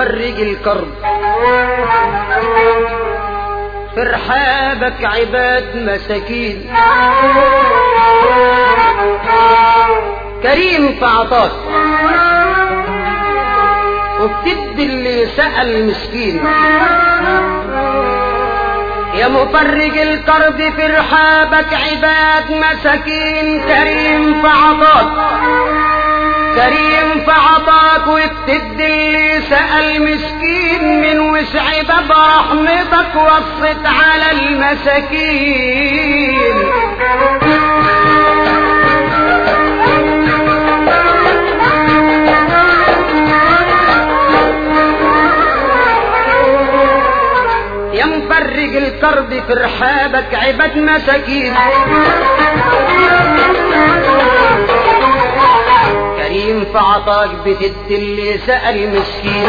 مفرج الكرب في رحابك عباد مساكين كريم في عطاك وبتدي اللي سأل مسكين يا مفرج الكرب في رحابك عباد مساكين كريم في عطاك كريم في عطاك وبتدي اللي سأل مسكين من وسع باب رحمتك وصت على المساكين يا مفرج الكرب في رحابك عباد مساكين كريم في عطاك بتدي اللي سأل مسكين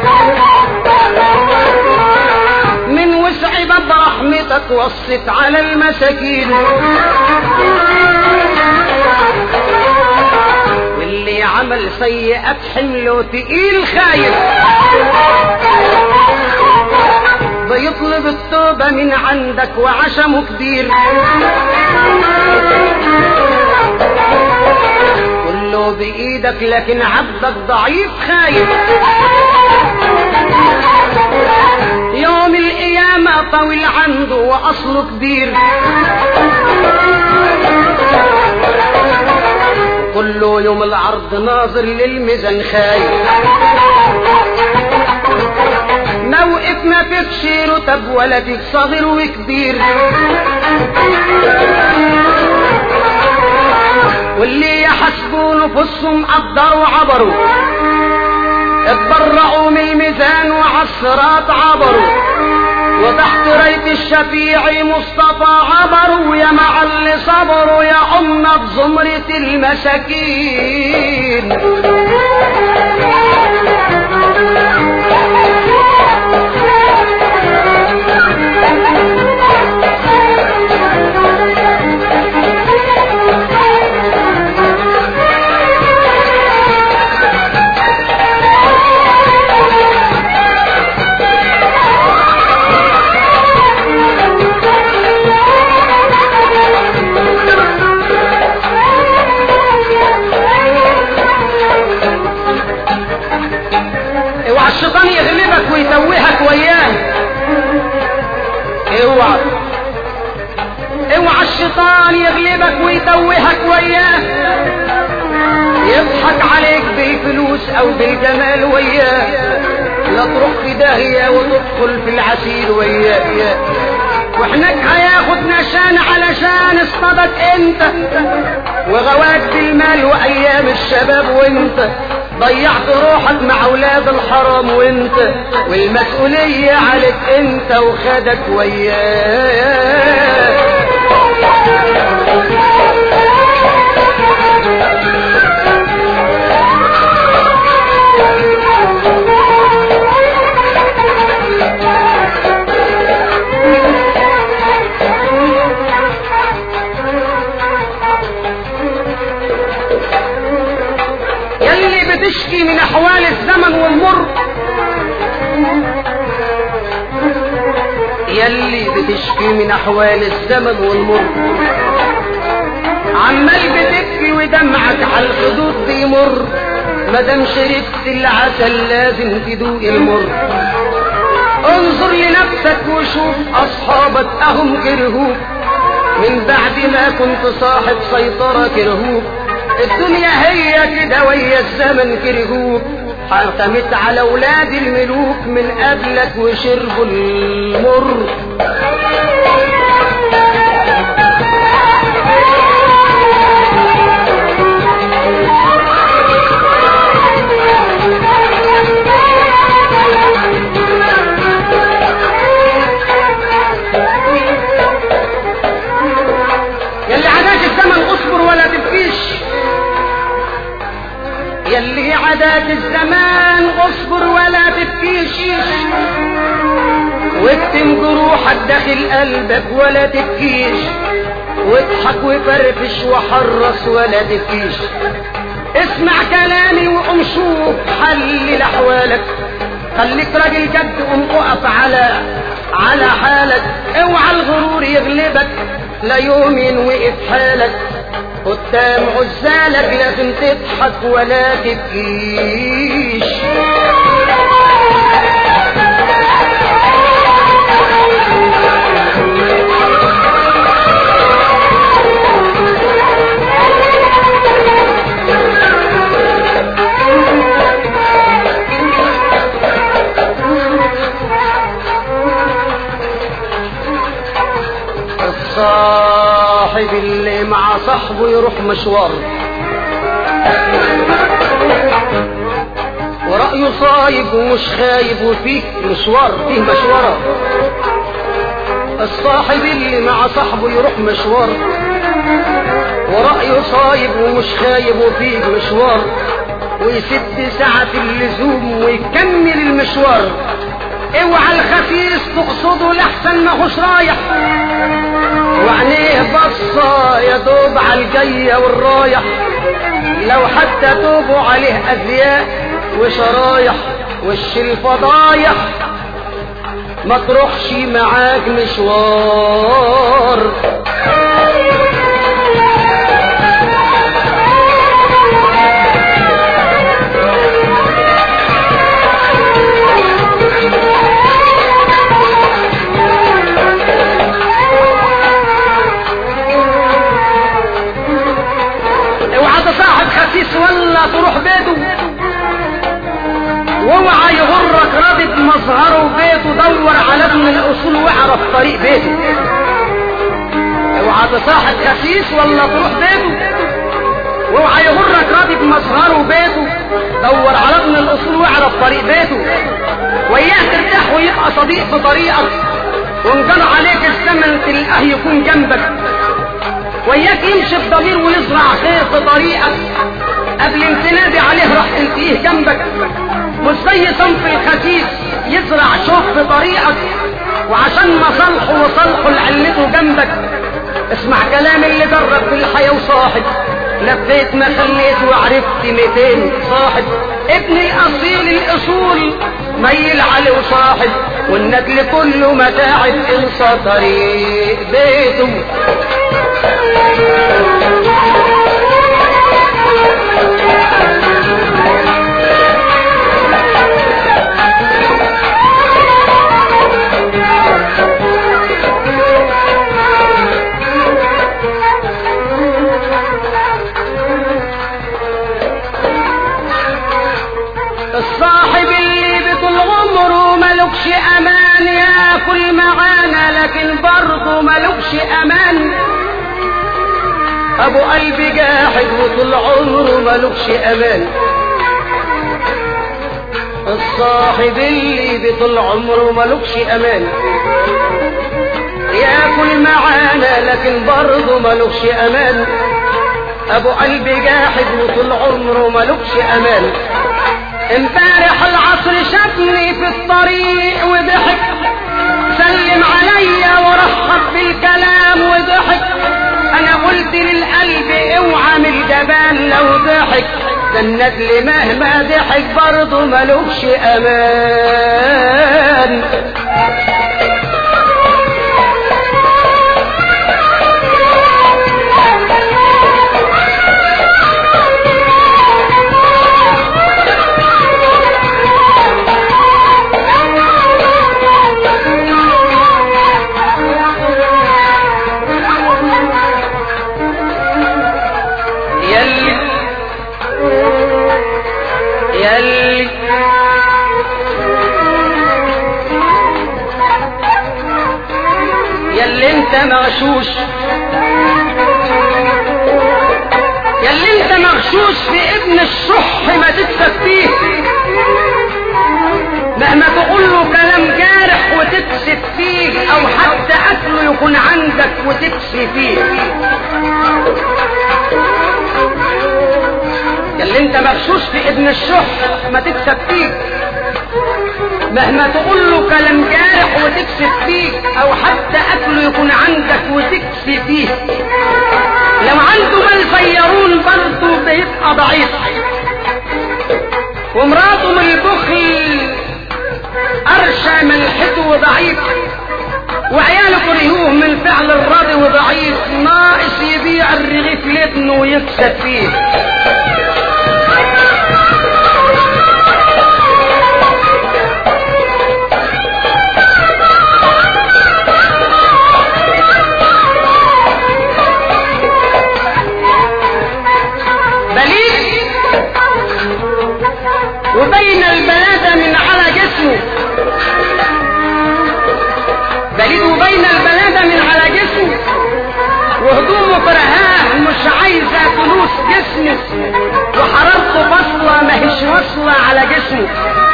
من وسع باب رحمتك وصت على المساكين واللي عمل سيئات حمله تقيل خايف بيطلب التوبة من عندك وعشمه كبير كله بإيدك لكن عبدك ضعيف خايف يوم القيامة طويل عنده وأصله كبير كله يوم العرض ناظر للميزان خايف موقف ما فيكش رتب ولدك صغير وكبير واللي يحسبوا نفوسهم قدروا عبروا اتبرعوا من الميزان وعالصراط عبروا وتحت راية الشفيع مصطفى عبروا يا مع اللي صبروا يا أمة زمرة المساكين اوعى الشيطان يغلبك ويتوهك وياه اوعى اوعى الشيطان يغلبك ويتوهك وياه يضحك عليك بالفلوس او بالجمال وياه لا تروح في داهية وتدخل في العسير وياه وحناك هياخد نشان علشان اصطادك انت وغواك بالمال وايام الشباب وانت ضيعت روحك مع اولاد الحرام وانت والمسؤولية عليك انت وخدك وياه يلي بتشكي من احوال الزمن والمر يلي بتشكي من احوال الزمن والمر عمال بتبكي ودمعك على الخدود بيمر مادام شربت العسل لازم تدوق المر انظر لنفسك وشوف اصحابك اهم كرهوك من بعد ما كنت صاحب سيطرة كرهوك الدنيا هي كده ويا الزمن كرهوك حكمت على اولاد الملوك من قبلك وشربوا المر يلي عداك الزمن اصبر ولا تبكيش يلي عداك الزمان اصبر ولا تبكيش واكتم جروحك داخل قلبك ولا تبكيش واضحك وفرفش وحرص ولا تبكيش اسمع كلامي وقوم شوف حل لاحوالك خليك راجل جد قوم اقف على على حالك اوعى الغرور يغلبك لا يوم وقف حالك قدام عزالك لازم تضحك ولا تبكيش الصاحب اللي مع صاحبه يروح مشوار ورأيه صايب ومش خايب وفيه مشوار فيه مشوره الصاحب اللي مع صاحبه يروح مشوار ورأيه صايب ومش خايب وفيه مشوار ويسد ساعة اللزوم ويكمل المشوار اوعى الخسيس تقصده لحسن ما هوش رايح وعينيه بصة يا دوب على الجاية والرايح لو حتى توبوا عليه أزياء وشرايح وش الفضايح ما تروحش معاك مشوار اوعى تصاحب خسيس ولا تروح بيته واوعى يغرك راضي بمظهره وبيته دور على ابن الاصول واعرف طريق بيته اوعى تصاحب خسيس ولا تروح بيته واوعى يغرك راضي بمظهره وبيته دور على ابن الاصول واعرف طريق بيته وياه ترتاح ويبقى صديق في طريقك وانجر عليك الزمن تلقاه يكون جنبك وياك يمشي بضمير ويزرع خير في طريقك قبل ان تنادي عليه راح تلقيه جنبك مش زي صنف الخسيس يزرع شوك في طريقك وعشان مصالحه وصالحه لعلته جنبك اسمع كلام اللي جرب في الحياة وصاحب لفيت ما خليت وعرفت 200 صاحب ابن الاصيل الاصول ميل عليه وصاحب والنجل كله متاعب انسى طريق بيته الصاحب اللي بطول عمره ملكش امان ياكل معانا لكن برضه ملكش امان ابو قلبي جاحد وطول عمره ملكش امان الصاحب اللي بطول عمره ملكش امان ياكل معانا لكن برضه ملكش امان ابو قلبي جاحد وطول عمره ملكش امان امبارح العصر شافني في الطريق وضحك سلم عليا ورحب بالكلام وضحك انا قلت للقلب اوعى من الجبال لو ضحك ده الندل مهما ضحك برضه ملوش امان يلي يلي يلي انت مغشوش يلي انت مغشوش في ابن الشح ما تكسب فيه مهما تقول له كلام جارح وتكسب فيه او حتى اكله يكون عندك وتكسي فيه اللي انت مغشوش في ابن الشح ما تكسب فيه مهما تقول له كلام جارح وتكسب فيه او حتى اكله يكون عندك وتكسي فيه لو عنده مال سيرون برضه بيبقى ضعيف ومراته من البخل وضعيف وعياله كرهوه من فعل الراضي وضعيف ناقص يبيع الرغيف لابنه ويكسب فيه بليد وبين البلادة من على جسمه بليد وبين البلادة من على جسمه وهدومه فرهاه مش عايزة فلوس جسمه وحرارته فاصلة ما هيش واصلة على جسمه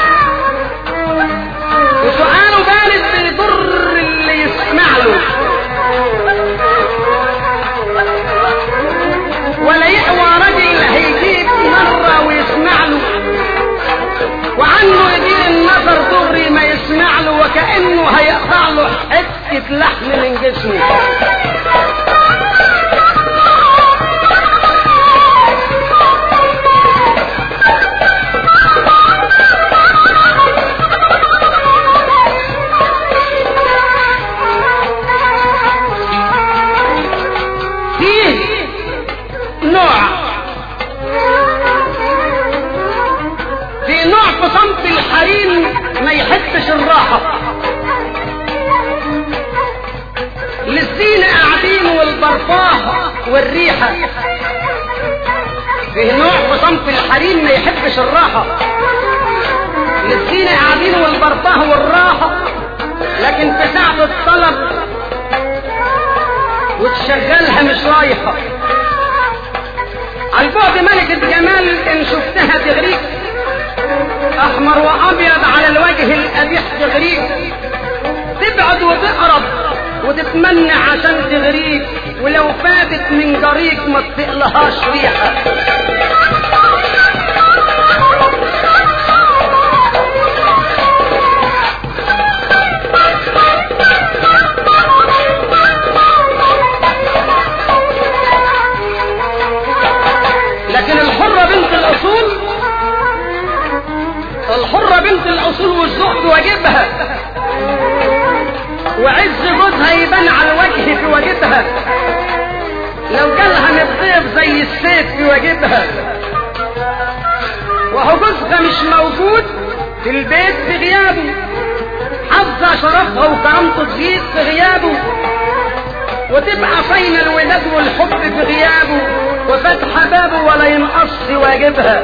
وسؤاله بارد بيضر اللي يسمع له ولا يقوى راجل هيجيب مرة ويسمع له وعنه يدير النظر دغري ما يسمع له وكأنه هيقطع له حتة لحم من جسمه فيه نوع في نوع في صمت الحريم ما يحبش الراحة للزين قاعدين والبرفاه والريحة في نوع في صمت الحريم ما يحبش الراحة للزين قاعدين والبرفاه والراحة لكن في ساعة الطلب وتشغلها مش رايحة على البعد ملكة جمال ان شفتها تغريك احمر وابيض على الوجه القبيح تغريك تبعد وتقرب وتتمنى عشان تغريك ولو فاتت من جريك ما تطقلهاش ريحة لكن الحرة بنت الأصول الحرة بنت الأصول والزهد واجبها وعز جوزها يبان على الوجه في واجبها لو جالها من الضيف زي السيف في واجبها وهو جوزها مش موجود في البيت في غيابه حافظة شرفها وكرامته تزيد في غيابه وتبقى صين الولاد والحب في غيابه وفتح بابه ولا ينقص واجبها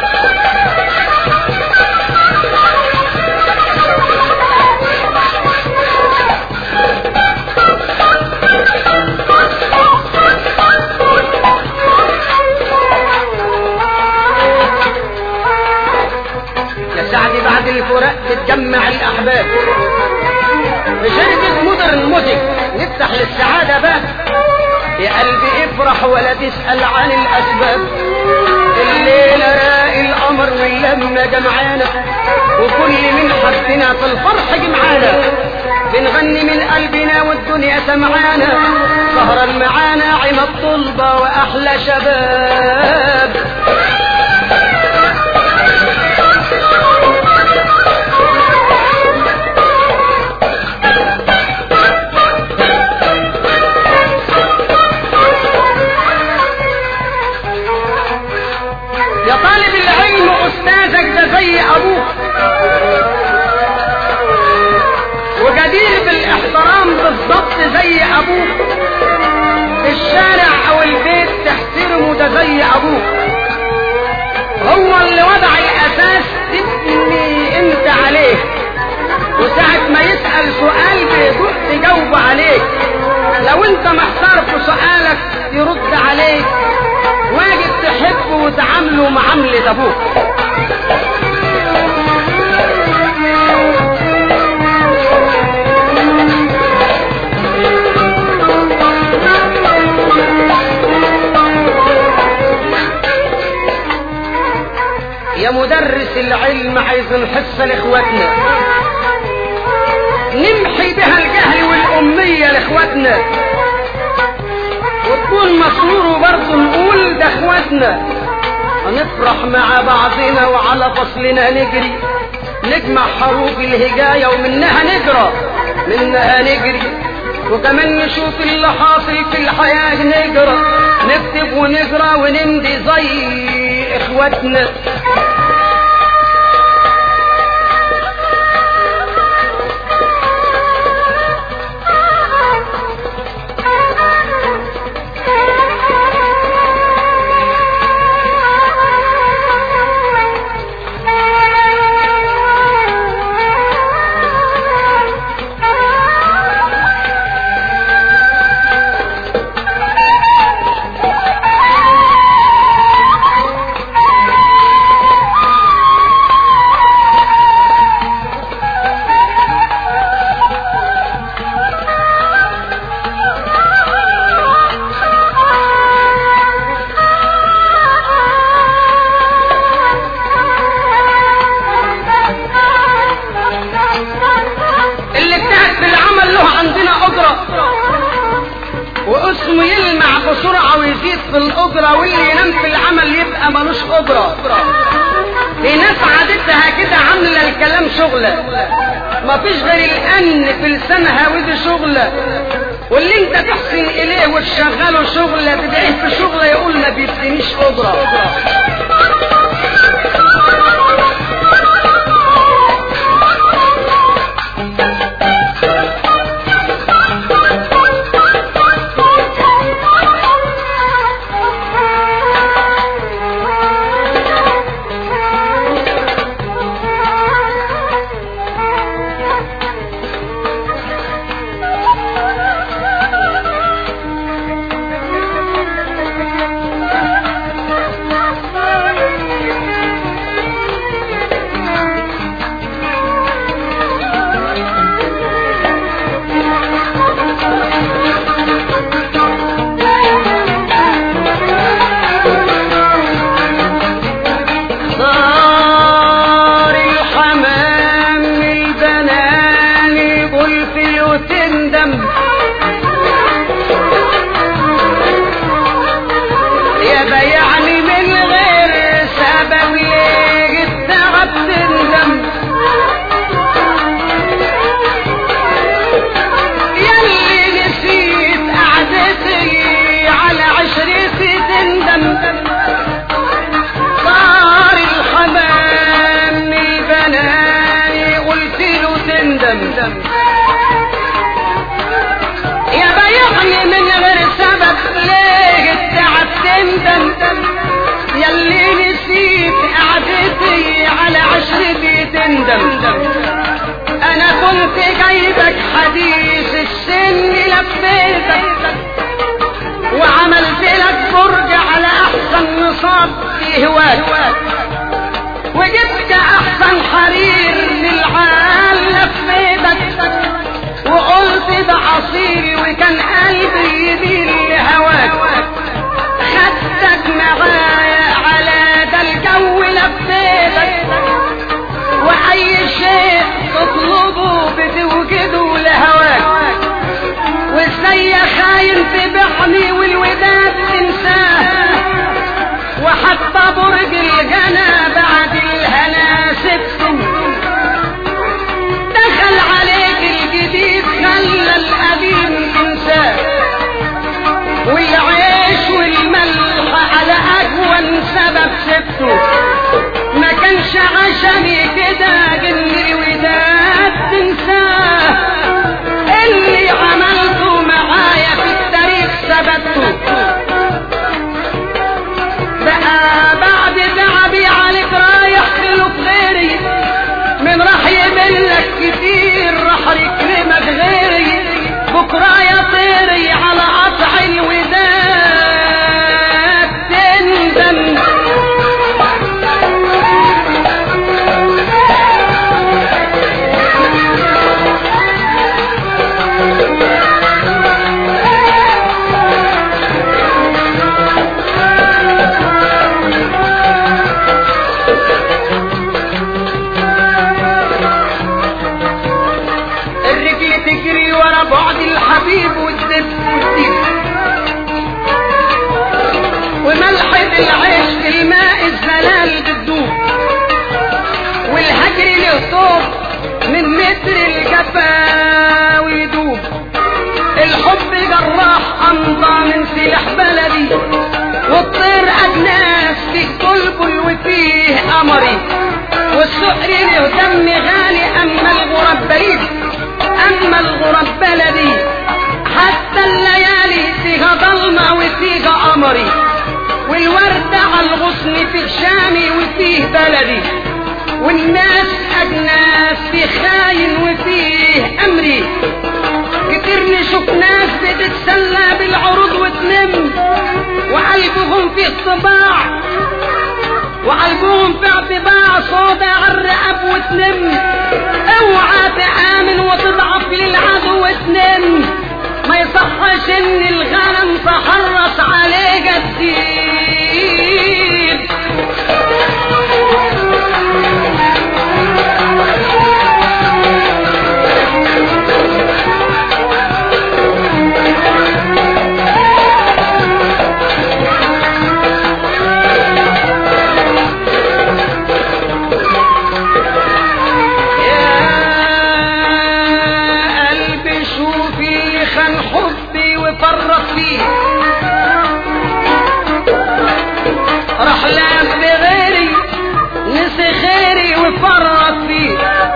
يا سعدي بعد الفراق تتجمع الاحباب في شركة مودرن موزيك نفتح للسعادة باب يا قلبي افرح ولا تسأل عن الأسباب الليلة راقي القمر واللمة جمعانا وكل من حبنا في الفرح جمعانا بنغني من قلبنا والدنيا سمعانا سهرا معانا عمى الطلبة وأحلى شباب يا طالب العلم أستاذك ده زي أبوك وجدير بالاحترام بالضبط زي أبوك في الشارع أو البيت تحترمه ده زي أبوك هو اللي وضع الأساس تبني أنت عليه وساعة ما يسأل سؤال بيدوق تجاوب عليه لو انت محتار في سؤالك يرد عليك واجب تحبه وتعامله معاملة ابوك يا مدرس العلم عايز نحس لاخواتنا نمحي بها الجهل والأمية لاخواتنا وتكون مسرور وبرضه نقول ده اخواتنا هنفرح مع بعضنا وعلى فصلنا نجري نجمع حروف الهجاية ومنها نجرى منها نجري وكمان نشوف اللي حاصل في الحياة نجرى نكتب ونجرى ونمضي زي اخواتنا اللي اجتهد في العمل له عندنا أجرة واسمه يلمع بسرعة ويزيد في الأجرة واللي ينام في العمل يبقى ملوش أجرة في ناس عادتها كده عاملة الكلام شغلة مفيش غير الأن في لسانها ودي شغلة واللي انت تحسن إليه وتشغله شغلة تدعيه في شغلة يقول ما بيدينيش أجرة صار الحمام البناني قلفل وتندم يا بيعني من غير سبب ليه التعب تندم يلي نسيت قعدتي على عشرتي تندم صار الحمام البناني قلت له تندم يا بيعني من غير سبب ليه التعب تندم يلي نسيت قعدتي على عشرتي تندم انا كنت جايبك حديث السن لفيتك وعملت لك فرج على احسن نصاب في هواك وجبت احسن حرير للعال لفيتك وقلت ده عصيري وكان قلبي يميل لهواك خدتك معايا على ده الجو لفيتك واي شيء تطلبه بتوجده لهواك وازاي يا خاين تبيعني والوداد تنساه وحتى برج الجنى بعد الهنا سبته دخل عليك الجديد خلى القديم تنساه والعيش والملح على اجون سبب سبته ما كانش عشاني كده جن الوداد تنساه اللي عملته معايا في التاريخ ثبته بقى بعد تعبي عليك السؤر له دم غالي اما الغرب بعيد اما الغرب بلدي حتى الليالي فيها ضلمة وفيها قمري والورد على الغصن فيه شامي وفيه بلدي والناس اجناس فيه خاين وفيه امري كتير نشوف ناس بتتسلى بالعروض وتنم وقلبهم فيه طباع وقلبهم في اعتباع صودا الرقب وتنم اوعى تآمن وتضعف للعدو وتنم ما يصحش ان الغنم تحرص عليه كتير يا قلبي شوفي خان حبي وفرط فيه راح لعب بغيري نسي خيري وفرط فيه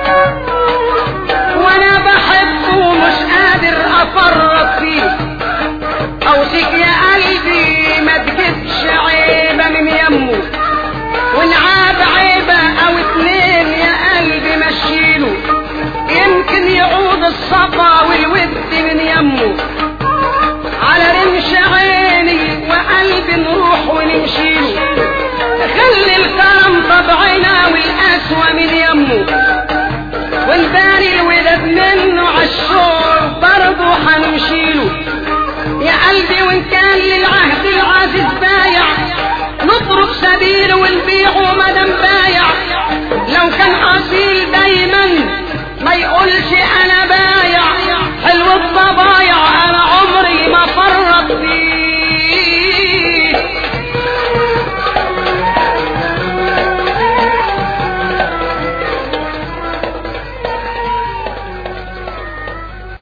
وانا بحبه ومش قادر افرط فيه اوصيك يا قلبي ما تجيبش عيبه من يمه ونعاب عيبه او اتنين يا قلبي مشيله يمكن يعود الصفا والود من يمه على رمش عيني وقلبي نروح ونمشيله خلي الكرم طبعنا والقسوة من يمه ونباني الولد منه عالشوق برضه حنمشيله يا قلبي وان كان للعهد العزيز بايع نترك سبيله ونبيعه مدام بايع لو كان اصيل دايما ما يقولش انا بايع حلو الضبايع